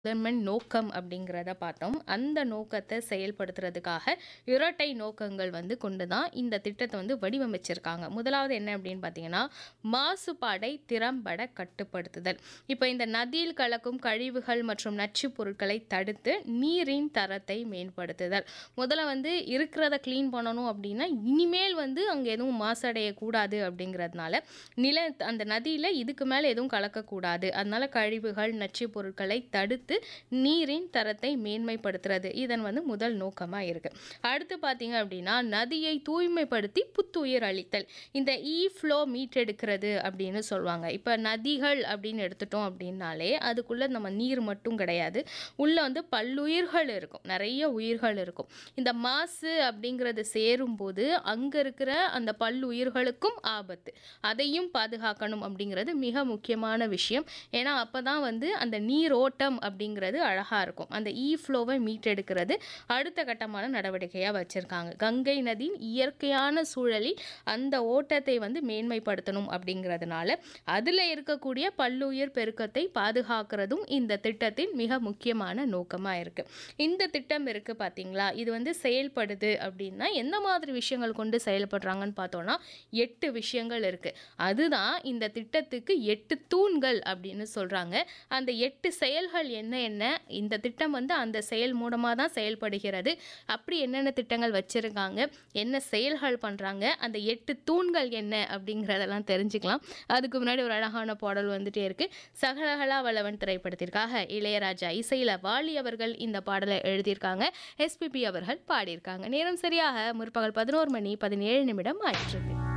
முதன்மை நோக்கம் அப்படிங்கிறத பார்த்தோம். அந்த நோக்கத்த செயல்படுத்துறதுக்காக இரட்டை நோக்கங்கள் வந்து கொண்டு தான் இந்த திட்டத்த வந்து வடிவமைச்சிருக்காங்க. முதலாவது என்ன அப்படின்னு பார்த்தீங்கன்னா, மாசுபாடை திறம்பட கட்டுப்படுத்துதல். இப்ப இந்த நதியில் கலக்கும் கழிவுகள் மற்றும் நச்சுப் பொருட்களை தடுத்து நீரின் தரத்தை மேம்படுத்துதல். முதல்ல வந்து இருக்கிறத கிளீன் பண்ணணும் அப்படின்னா, இனிமேல் வந்து அங்க எதுவும் மாசடையக்கூடாது அப்படிங்கிறதுனால, நில அந்த நதியில இதுக்கு மேல எதுவும் கலக்கக்கூடாது. அதனால கழிவுகள், நச்சுப் பொருட்களை தடுத்து நீரின் தரத்தை மேன்மைப்படுத்துறது. இதன் வந்து முதல் நோக்கமா இருக்கு. அடுத்து பார்த்தீங்க அப்படின்னா, நதியை தூய்மைப்படுத்தி புத்துயிர் அளித்தல். இந்த இ ஃப்ளோ மீட்டெடுக்கிறது அப்படின்னு சொல்லுவாங்க. இப்ப நதிகள் அப்படின்னு எடுத்துட்டோம் அப்படின்னாலே, அதுக்குள்ள நம்ம நீர் மட்டும் கிடையாது. உள்ள வந்து பல்லுயிர்கள் இருக்கும். நெறைய உயிர்கள் இருக்கும். இந்த மாசு அப்படிங்கிறது சேரும்போது, அங்க இருக்கிற அந்த பல்லுயிர்களுக்கும் ஆபத்து. அதையும் பாதுகாக்கணும் அப்படிங்கிறது மிக முக்கியமான விஷயம். ஏன்னா, அப்பதான் வந்து அந்த நீரோட்டம் அப்படிங்கிறது அழகா இருக்கும். அந்த இ ஃப்ளோவ மீட்டெடுக்கிறது அடுத்த கட்டமான நடவடிக்கையா வச்சிருக்காங்க. கங்கை நதியின் இயற்கையான சூழலில் அந்த ஓட்டத்தை வந்து மேன்மைப்படுத்தணும் அப்படிங்கிறதுனால, அதுல இருக்கக்கூடிய பல்லுயிர் பெருக்கத்தை பாதுகாக்கிறதும் இந்த திட்டத்தின் மிக முக்கியமான நோக்கமா இருக்கு. இந்த திட்டம் இருக்கு பார்த்தீங்களா, இது வந்து செயல்படுது அப்படின்னா, எந்த மாதிரி விஷயங்கள் கொண்டு செயல்படுறாங்கன்னு பார்த்தோம்னா, 8 விஷயங்கள் இருக்கு. அதுதான் இந்த திட்டத்துக்கு 8 தூண்கள் அப்படின்னு சொல்றாங்க. அந்த 8 செயல்கள் என்ன என்ன? இந்த திட்டம் வந்து அந்த செயல் மூலமா தான் செயல்படுகிறது. அப்படி என்னென்ன திட்டங்கள் வச்சிருக்காங்க? என்ன செயல்கள் பண்றாங்க? அந்த 8 தூண்கள் என்ன? அப்படிங்கிறதெல்லாம் தெரிஞ்சுக்கலாம். அதுக்கு முன்னாடி ஒரு அழகான பாடல் வந்துட்டே இருக்கு. சகலகலா வல்லவன் திரைப்படத்திற்காக இளையராஜா இசையில வாலி அவர்கள் இந்த பாடல எழுதியிருக்காங்க. எஸ்பிபி அவர்கள் பாடியிருக்காங்க. நேரம் சரியாக முற்பகல் 11 மணி 17 நிமிடம் ஆயிட்டிருக்கு.